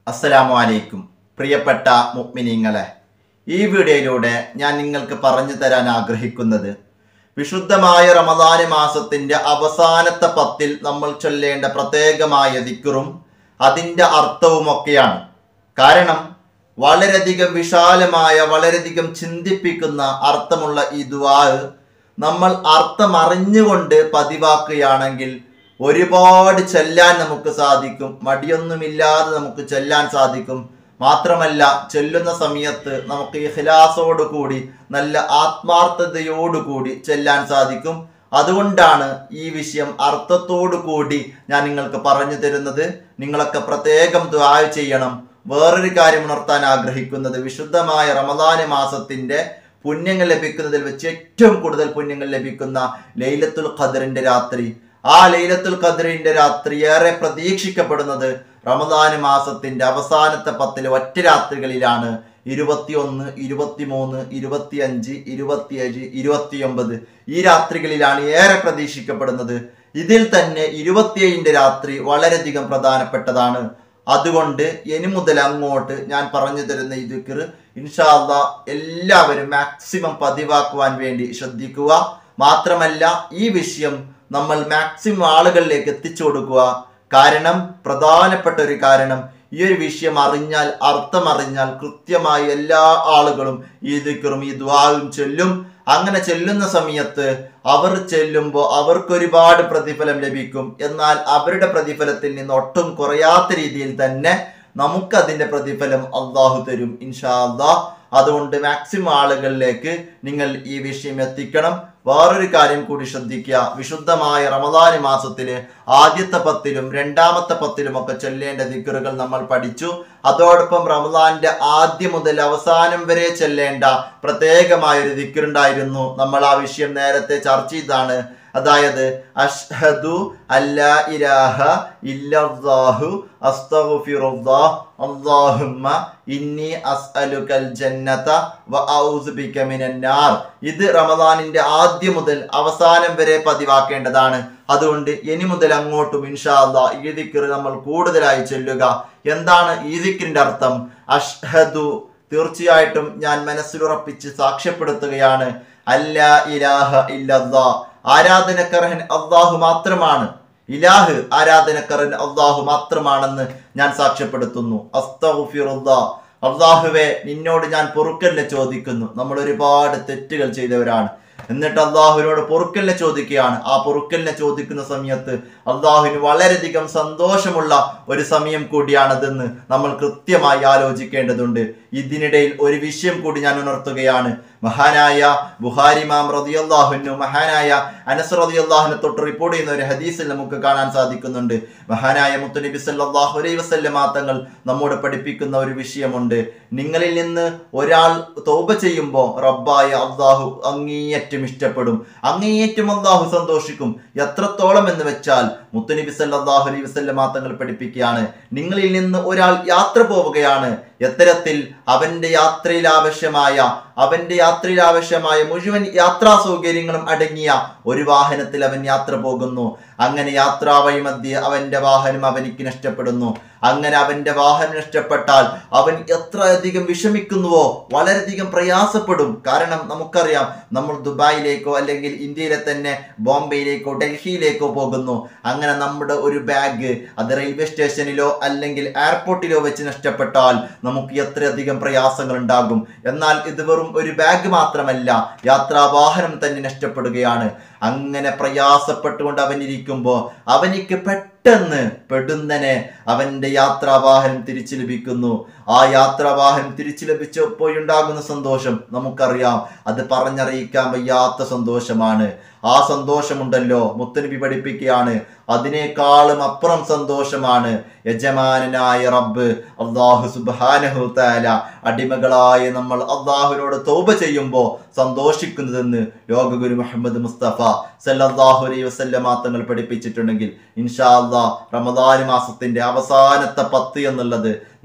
അസ്സലാമു അലൈക്കും പ്രിയപ്പെട്ട മുഅ്മിനീങ്ങളെ ഈ വീഡിയോയിലൂടെ ഞാൻ നിങ്ങൾക്ക് പറഞ്ഞു തരാൻ ആഗ്രഹിക്കുന്നത് വിശുദ്ധമായ റമദാന് മാസത്തിന്റെ അവസാനത്തെ പത്തിൽ നമ്മൾ ചൊല്ലേണ്ട പ്രത്യേകമായ ദിക്കറും അതിൻ്റെ അർത്ഥവുമൊക്കെയാണ് കാരണം വളരെയധികം വിശാലമായ വളരെയധികം ചിന്തിപ്പിക്കുന്ന അർത്ഥമുള്ള ഈ ദുആ നമ്മൾ അർത്ഥം അറിഞ്ഞുകൊണ്ട് പതിവാക്കുകയാണെങ്കിൽ ഒരുപാട് ചെല്ലാൻ നമുക്ക് സാധിക്കും മടിയൊന്നുമില്ലാതെ നമുക്ക് ചെല്ലാൻ സാധിക്കും മാത്രമല്ല ചെല്ലുന്ന സമയത്ത് നമുക്ക് ഇഖ്ലാസോട് കൂടി നല്ല ആത്മാർത്ഥതയോടുകൂടി ചെല്ലാൻ സാധിക്കും അതുകൊണ്ടാണ് ഈ വിഷയം അർത്ഥത്തോടു കൂടി ഞാൻ നിങ്ങൾക്ക് പറഞ്ഞു തരുന്നത് നിങ്ങളൊക്കെ പ്രത്യേകം ദ്വാ ചെയ്യണം വേറൊരു കാര്യം ഉണർത്താൻ ആഗ്രഹിക്കുന്നത് വിശുദ്ധമായ റമദാന മാസത്തിന്റെ പുണ്യങ്ങൾ ലഭിക്കുന്നതിൽ വെച്ച് ഏറ്റവും കൂടുതൽ പുണ്യങ്ങൾ ലഭിക്കുന്ന ലൈലത്തുൽ ഖദറിന്റെ രാത്രി ആ ലൈലത്തുൽ ഖദറിന്റെ രാത്രി ഏറെ പ്രതീക്ഷിക്കപ്പെടുന്നത് റമദാന് മാസത്തിന്റെ അവസാനത്തെ പത്തിലെ ഒറ്റ രാത്രികളിലാണ് ഇരുപത്തിയൊന്ന് ഇരുപത്തിമൂന്ന് ഇരുപത്തിയഞ്ച് ഇരുപത്തിയേഴ് ഇരുപത്തിയൊമ്പത് ഈ രാത്രികളിലാണ് ഏറെ പ്രതീക്ഷിക്കപ്പെടുന്നത് ഇതിൽ തന്നെ ഇരുപത്തിയേഴിന്റെ രാത്രി വളരെയധികം പ്രധാനപ്പെട്ടതാണ് അതുകൊണ്ട് ഇനി മുതൽ അങ്ങോട്ട് ഞാൻ പറഞ്ഞു തരുന്ന ഈ ദിക്ർ ഇൻഷാല്ല എല്ലാവരും മാക്സിമം പതിവാക്കുവാൻ വേണ്ടി ശ്രദ്ധിക്കുക മാത്രമല്ല ഈ വിഷയം നമ്മൾ മാക്സിമം ആളുകളിലേക്ക് എത്തിച്ചു കൊടുക്കുക കാരണം പ്രധാനപ്പെട്ട ഒരു കാരണം ഈ ഒരു വിഷയം അറിഞ്ഞാൽ അർത്ഥം അറിഞ്ഞാൽ കൃത്യമായി എല്ലാ ആളുകളും ഈ ദിക്കറും ഈ ദ്വാവും ചൊല്ലും അങ്ങനെ ചെല്ലുന്ന സമയത്ത് അവർ ചെല്ലുമ്പോൾ അവർക്ക് ഒരുപാട് പ്രതിഫലം ലഭിക്കും എന്നാൽ അവരുടെ പ്രതിഫലത്തിൽ നിന്ന് ഒട്ടും കുറയാത്ത രീതിയിൽ തന്നെ നമുക്കതിന്റെ പ്രതിഫലം അള്ളാഹു തരും ഇൻഷാ അള്ളാഹ് അതുകൊണ്ട് മാക്സിമം ആളുകളിലേക്ക് നിങ്ങൾ ഈ വിഷയം എത്തിക്കണം വേറൊരു കാര്യം കൂടി ശ്രദ്ധിക്കുക വിശുദ്ധമായ റമദാനി മാസത്തില് ആദ്യത്തെ പത്തിലും രണ്ടാമത്തെ പത്തിലും ഒക്കെ ചൊല്ലേണ്ട ദിക്കറുകൾ നമ്മൾ പഠിച്ചു അതോടൊപ്പം റമദാന്റെ ആദ്യം മുതൽ അവസാനം വരെ ചെല്ലേണ്ട പ്രത്യേകമായ ഒരു ദിക്കറുണ്ടായിരുന്നു നമ്മൾ ആ വിഷയം നേരത്തെ ചർച്ച ചെയ്താണ് അതായത് അഷ്ഹദു അല്ലാ ഇലാഹ ഇല്ലല്ലാഹു അസ്തഗ്ഫിറുല്ലാഹ് അല്ലാഹുമ്മ ഇന്നി അസ്അലുകൽ ജന്നത വ ഔസു ബിക മിനൻ നാർ ഇത് റമദാനിന്റെ ആദ്യം മുതൽ അവസാനം വരെ പതിവാക്കേണ്ടതാണ് അതുകൊണ്ട് ഇനി മുതൽ അങ്ങോട്ടും ഇൻഷാ അല്ലാഹ് ഈ ദിക്ർ നമ്മൾ കൂടുതലായി ചൊല്ലുക എന്താണ് ഈ ദിക്റിന്റെ അർത്ഥം അഷ്ഹദു തീർച്ചയായിട്ടും ഞാൻ മനസ്സിലുറപ്പിച്ച് സാക്ഷ്യപ്പെടുത്തുകയാണ് അല്ലാ ഇലാഹ ഇല്ലല്ലാ ആരാധനക്കർഹൻ അള്ളാഹു മാത്രമാണ് ഇലാഹ് ആരാധനക്കറൻ അള്ളാഹു മാത്രമാണെന്ന് ഞാൻ സാക്ഷ്യപ്പെടുത്തുന്നു അസ്തഗ്ഫിറുല്ലാ അള്ളാഹുവെ നിന്നോട് ഞാൻ പൊറുക്കലിനെ ചോദിക്കുന്നു നമ്മൾ ഒരുപാട് തെറ്റുകൾ ചെയ്തവരാണ് എന്നിട്ട് അള്ളാഹുവിനോട് പൊറുക്കലിനെ ചോദിക്കുകയാണ് ആ പൊറുക്കലിനെ ചോദിക്കുന്ന സമയത്ത് അള്ളാഹുവിന് വളരെയധികം സന്തോഷമുള്ള ഒരു സമയം കൂടിയാണതെന്ന് നമ്മൾ കൃത്യമായി ആലോചിക്കേണ്ടതുണ്ട് ഇതിനിടയിൽ ഒരു വിഷയം കൂടി ഞാൻ ഉണർത്തുകയാണ് മഹാനായ ബുഹാരി മാം റതിയല്ലാഹുനു മഹാനായ അനസ് റതിയല്ലാഹുനെ തൊട്ട് റിപ്പോർട്ട് ചെയ്യുന്ന ഒരു ഹദീസിൽ നമുക്ക് കാണാൻ സാധിക്കുന്നുണ്ട് മഹാനായ മുത്തുനബി സല്ലല്ലാഹു അലൈഹി വസല്ലമ തങ്ങൾ നമ്മോട് പഠിപ്പിക്കുന്ന ഒരു വിഷയമുണ്ട് നിങ്ങളിൽ നിന്ന് ഒരാൾ തൗബ ചെയ്യുമ്പോൾ റബ്ബായ അള്ളാഹു അങ്ങേയറ്റം ഇഷ്ടപ്പെടും അങ്ങേയറ്റം അള്ളാഹു സന്തോഷിക്കും എത്രത്തോളം എന്ന് വെച്ചാൽ മുത്തുനബി സല്ലല്ലാഹു അലൈഹി വസല്ലമ തങ്ങൾ പഠിപ്പിക്കുകയാണ് നിങ്ങളിൽ നിന്ന് ഒരാൾ യാത്ര പോവുകയാണ് എത്തരത്തിൽ അവന്റെ യാത്രയിൽ ആവശ്യമായ അവന്റെ യാത്രയിൽ ആവശ്യമായ മുഴുവൻ യാത്രാ സൗകര്യങ്ങളും അടങ്ങിയ ഒരു വാഹനത്തിൽ അവൻ യാത്ര പോകുന്നു അങ്ങനെ യാത്രാ വഴി മധ്യ അവന്റെ വാഹനം അവനിക്ക് നഷ്ടപ്പെടുന്നു അങ്ങനെ അവന്റെ വാഹനം നഷ്ടപ്പെട്ടാൽ അവൻ എത്രയധികം വിഷമിക്കുന്നുവോ വളരെയധികം പ്രയാസപ്പെടും കാരണം നമുക്കറിയാം നമ്മൾ ദുബായിലേക്കോ അല്ലെങ്കിൽ ഇന്ത്യയിലെ തന്നെ ബോംബെയിലേക്കോ ഡൽഹിയിലേക്കോ പോകുന്നു അങ്ങനെ നമ്മുടെ ഒരു ബാഗ് അത് റെയിൽവേ സ്റ്റേഷനിലോ അല്ലെങ്കിൽ എയർപോർട്ടിലോ വെച്ച് നഷ്ടപ്പെട്ടാൽ നമുക്ക് എത്രയധികം പ്രയാസങ്ങൾ ഉണ്ടാകും എന്നാൽ ഇത് വെറും ഒരു ബാഗ് മാത്രമല്ല യാത്രാ വാഹനം തന്നെ നഷ്ടപ്പെടുകയാണ് അങ്ങനെ പ്രയാസപ്പെട്ടുകൊണ്ട് അവൻ ഇരിക്കുമ്പോൾ അവനിക്ക് പെട്ടെന്ന് പെടുന്നനെ അവന്റെ യാത്രാവാഹനം തിരിച്ചു ലഭിക്കുന്നു ആ യാത്രാവാഹനം തിരിച്ചു ലഭിച്ചപ്പോഴുണ്ടാകുന്ന സന്തോഷം നമുക്കറിയാം അത് പറഞ്ഞറിയിക്കാൻ വയ്യാത്ത സന്തോഷമാണ് ആ സന്തോഷമുണ്ടല്ലോ മുത്തനബി പഠിപ്പിക്കുകയാണ് അതിനേക്കാളും അപ്പുറം സന്തോഷമാണ് യജമാനനായ റബ്ബ് അള്ളാഹു സുബാനഹു താല അടിമകളായ നമ്മൾ അള്ളാഹുവിനോട് തോപ ചെയ്യുമ്പോൾ സന്തോഷിക്കുന്നതെന്ന് ലോകഗുരു മുഹമ്മദ് മുസ്തഫ സല്ലല്ലാഹു അലൈഹി വസല്ലമ തങ്ങൾ പഠിപ്പിച്ചിട്ടുണ്ടെങ്കിൽ ഇൻഷാ അള്ളാഹ് റമദാൻ മാസത്തിന്റെ അവസാനത്തെ പത്ത് എന്നുള്ളത്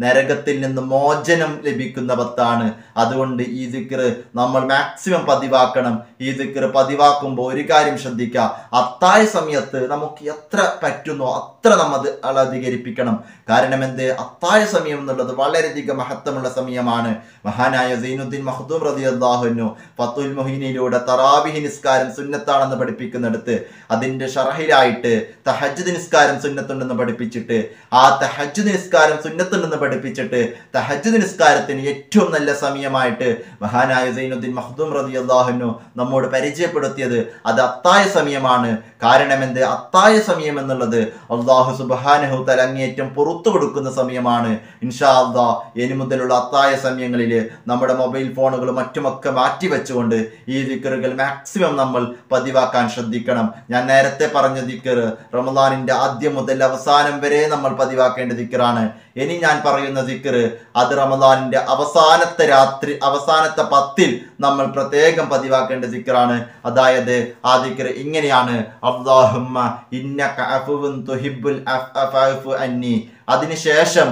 നരകത്തിൽ നിന്ന് മോചനം ലഭിക്കുന്ന പത്താണ് അതുകൊണ്ട് ഈ ദിക്ർ നമ്മൾ മാക്സിമം പതിവാക്കണം ഈ ദിക്ർ പതിവാക്കുമ്പോൾ ഒരു കാര്യം ശ്രദ്ധിക്കുക അത്തായ സമയത്ത് നമുക്ക് എത്ര പറ്റുന്നോ അത്ര നമ്മൾ അത് അധികരിപ്പിക്കണം കാരണം എന്ത് അത്തായ സമയം എന്നുള്ളത് വളരെയധികം മഹത്വമുള്ള സമയമാണ് മഹാനായ സൈനുദ്ദീൻ മഹദൂം റതി അള്ളാഹുനു ഫത്തുൽ മൊഹീനിലൂടെ തറാബിഹി നിസ്കാരം സുന്നത്താണെന്ന് പഠിപ്പിക്കുന്നിടത്ത് അതിന്റെ ഷറഹിലായിട്ട് തഹജ്ജുദ് നിസ്കാരം സുന്നത്തുണ്ടെന്ന് പഠിപ്പിച്ചിട്ട് ആ തഹജ്ജുദ് നിസ്കാരം സുന്നത്തുണ്ടെന്ന് പഠിപ്പിച്ചിട്ട് തഹജ്ജുദ് നിസ്കാരത്തിന് ഏറ്റവും നല്ല സമയമായിട്ട് മഹാനായ സൈനുദ്ദീൻ മഹദൂം റതി അള്ളാഹുനു നമ്മോട് പരിചയപ്പെടുത്തിയത് അത് അത്തായ സമയമാണ് കാരണം എന്ത് അത്തായ സമയം എന്നുള്ളത് അള്ളാഹു സുബാനഹു തലങ്ങേറ്റം പുറത്തു കൊടുക്കുന്ന സമയമാണ് ഇൻഷാ അള്ളാ ഇനി മുതലുള്ള അത്തായ സമയങ്ങളിൽ നമ്മുടെ മൊബൈൽ ഫോണുകൾ മറ്റുമൊക്കെ മാറ്റി വെച്ചുകൊണ്ട് ഈ ദിക്കറുകൾ മാക്സിമം നമ്മൾ പതിവാക്കാൻ ശ്രദ്ധിക്കണം ഞാൻ നേരത്തെ പറഞ്ഞ ദിക്കർ റമദാനിന്റെ ആദ്യം മുതൽ അവസാനം വരെ നമ്മൾ പതിവാക്കേണ്ട ദിക്കറാണ് ഇനി ഞാൻ പറയുന്ന ദിക്കർ അത് റമദാനിന്റെ അവസാനത്തെ രാത്രി അവസാനത്തെ പത്തിൽ നമ്മൾ പ്രത്യേകം പതിവാക്കേണ്ട ദിക്കറാണ് അതായത് ആ ദിക്കർ ഇങ്ങനെയാണ് അള്ളാഹുമ്മ ഇന്നക അഫുവുൻ തുഹിബ്ബുൽ അഫ് അഫഅഫു അന്നി അതിനുശേഷം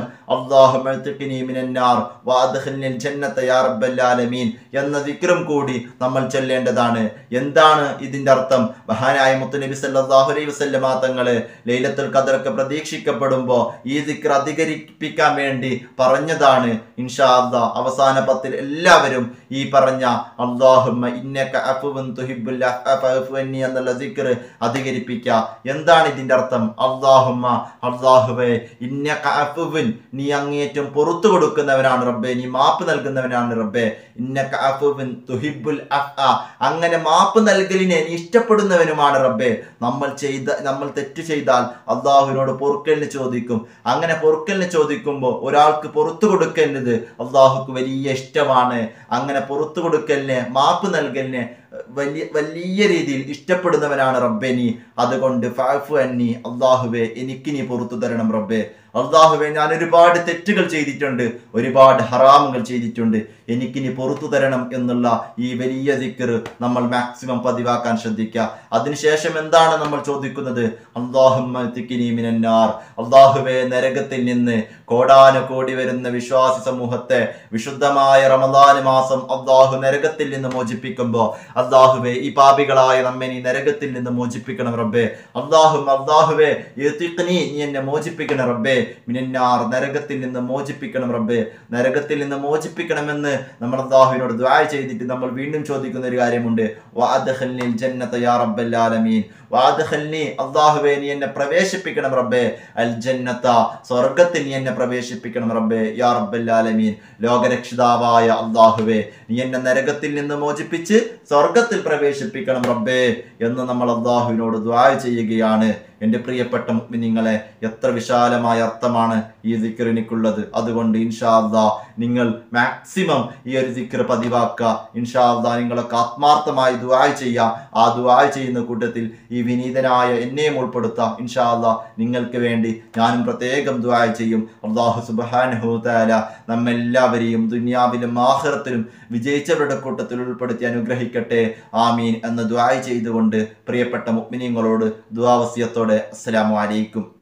എന്ന ദിക്രം കൂടി നമ്മൾ ചൊല്ലേണ്ടതാണ് എന്താണ് ഇതിന്റെ അർത്ഥം മഹാനായ മുത്തുനബി സല്ലല്ലാഹു അലൈഹി വസല്ലമ തങ്ങള് ലൈലത്തുൽ ഖദറൊക്കെ പ്രതീക്ഷിക്കപ്പെടുമ്പോൾ ഈ ദിക്ർ അധികരിപ്പിക്കാൻ വേണ്ടി പറഞ്ഞതാണ് ഇൻഷാ അല്ലാ അവസാന പത്തിൽ എല്ലാവരും ഈ പറഞ്ഞ അള്ളാഹുമ്മ ഇന്നക അഫുവുൻ തുഹിബ്ബുൽ അഫഅഫു അന്നി എന്നുള്ള ദിക്ർ അധികരിപ്പിക്കുക എന്താണ് ഇതിന്റെ അർത്ഥം അള്ളാഹുമ്മ അള്ളാഹുവേ ഇന്നക അഫുവിൻ നീ അങ്ങേറ്റം പുറത്തു കൊടുക്കുന്നവനാണ് റബ്ബേ നീ മാപ്പ് നൽകുന്നവനാണ് റബ്ബേ ഇന്നക അഫുവിൻ തുഹിബ്ബുൽ അഫ്അ അങ്ങനെ മാപ്പ് നൽകലിനെ നീ ഇഷ്ടപ്പെടുന്നവനുമാണ് റബ്ബേ നമ്മൾ ചെയ്ത നമ്മൾ തെറ്റ് ചെയ്താൽ അള്ളാഹുവിനോട് പൊറുക്കലിന് ചോദിക്കും അങ്ങനെ പൊറുക്കലിന് ചോദിക്കുമ്പോൾ ഒരാൾക്ക് പുറത്തു കൊടുക്കേണ്ടത് അള്ളാഹുക്ക് വലിയ ഇഷ്ടമാണ് അങ്ങനെ പുറത്തു കൊടുക്കലിനെ മാപ്പ് നൽകലിനെ വലിയ വലിയ രീതിയിൽ ഇഷ്ടപ്പെടുന്നവനാണ് റബ്ബെ നീ അതുകൊണ്ട് ഫാഫു അന്നി അള്ളാഹുവെ എനിക്ക് നീ പുറത്തു തരണം റബ്ബെ അള്ളാഹുവെ ഞാൻ ഒരുപാട് തെറ്റുകൾ ചെയ്തിട്ടുണ്ട് ഒരുപാട് ഹറാമുകൾ ചെയ്തിട്ടുണ്ട് എനിക്ക് നീ പുറത്തു തരണം എന്നുള്ള ഈ വലിയ ദിക്കർ നമ്മൾ മാക്സിമം പതിവാക്കാൻ ശ്രദ്ധിക്കുക അതിനുശേഷം എന്താണ് നമ്മൾ ചോദിക്കുന്നത് അള്ളാഹുമാർ അള്ളാഹുവെ നരകത്തിൽ നിന്ന് കോടാനു കോടി വരുന്ന വിശ്വാസി സമൂഹത്തെ വിശുദ്ധമായ റമദാന് മാസം അള്ളാഹു നരകത്തിൽ നിന്ന് മോചിപ്പിക്കുമ്പോൾ അള്ളാഹുവെ ഈ പാപികളായ നമ്മെ നീ നരകത്തിൽ നിന്ന് മോചിപ്പിക്കണം റബ്ബേ അള്ളാഹു അള്ളാഹുവെ നീ എന്നെ മോചിപ്പിക്കണം റബ്ബേ മിനന്നാർ നരകത്തിൽ നിന്ന് മോചിപ്പിക്കണം റബ്ബേ നരകത്തിൽ നിന്ന് മോചിപ്പിക്കണമെന്ന് നമ്മൾ അള്ളാഹുവിനോട് ദ്വായ ചെയ്തിട്ട് നമ്മൾ വീണ്ടും ചോദിക്കുന്ന ഒരു കാര്യമുണ്ട് വാദഹല്ലിൽ ജന്നത യാ റബ്ബൽ ആലമീൻ വാദഹല്നി അള്ളാഹുവെ നീ എന്നെ പ്രവേശിപ്പിക്കണം റബ്ബേ അൽ ജന്നത്ത സ്വർഗത്തിൽ നീ എന്നെ പ്രവേശിപ്പിക്കണം റബ്ബേ യാ റബ്ബൽ ആലമീൻ ലോകരക്ഷിതാവായ അള്ളാഹുവെ നീ എന്നെ നരകത്തിൽ നിന്ന് മോചിപ്പിച്ച് സ്വർഗത്തിൽ പ്രവേശിപ്പിക്കണം റബ്ബേ എന്ന് നമ്മൾ അള്ളാഹുവിനോട് ദ്വായ ചെയ്യുകയാണ് എൻ്റെ പ്രിയപ്പെട്ട മുഅ്മിനീങ്ങളെ എത്ര വിശാലമായ അർത്ഥമാണ് ഈ ദിക്കറിനിക്കുള്ളത് അതുകൊണ്ട് ഇൻഷാ അള്ളാ നിങ്ങൾ മാക്സിമം ഈ ഒരു ദിക്കർ പതിവാക്കുക ഇൻഷാ അള്ളാ നിങ്ങളൊക്കെ ആത്മാർത്ഥമായി ദുആ ചെയ്യുക ആ ദുആ ചെയ്യുന്ന കൂട്ടത്തിൽ ഈ വിനീതനായ എന്നെയും ഉൾപ്പെടുത്താം ഇൻഷാ അള്ളാ നിങ്ങൾക്ക് വേണ്ടി ഞാനും പ്രത്യേകം ദുആ ചെയ്യും അള്ളാഹു സുബ്ഹാനഹു തആല നമ്മെല്ലാവരെയും ദുനിയാവിലും ആഖിറത്തിലും വിജയിച്ചവരുടെ കൂട്ടത്തിൽ ഉൾപ്പെടുത്തി അനുഗ്രഹിക്കട്ടെ ആമീൻ എന്ന് ദുആ ചെയ്തുകൊണ്ട് പ്രിയപ്പെട്ട മുഅ്മിനീങ്ങളോട് ദുആ വസിയത്തോടെ അസ്സലാമു അലൈക്കും